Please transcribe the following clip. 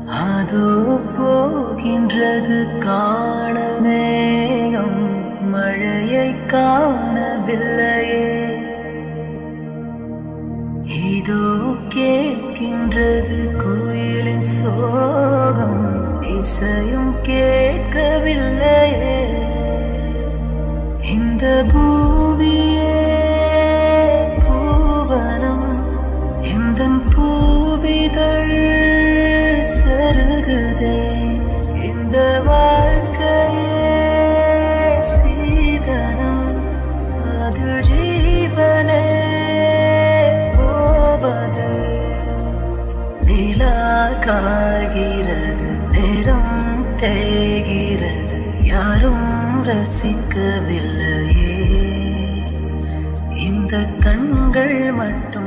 அதோ போகின்றது காண மேகம் மழையை காணவில்லையே இதோ கேட்கின்றது குயிலின் சோகம் இசையும் கேட்கவில்லையே இந்த பூமியே பூவனம் எந்த பூவிதழ் சருகுதே இந்த வாழ்க்கையே சீதனம் அது ஜீவனே போவது நிலா காய்கிறது நேரம் தேய்கிறது யாரும் ரசிக்கவில்லையே இந்த கண்கள் மட்டும்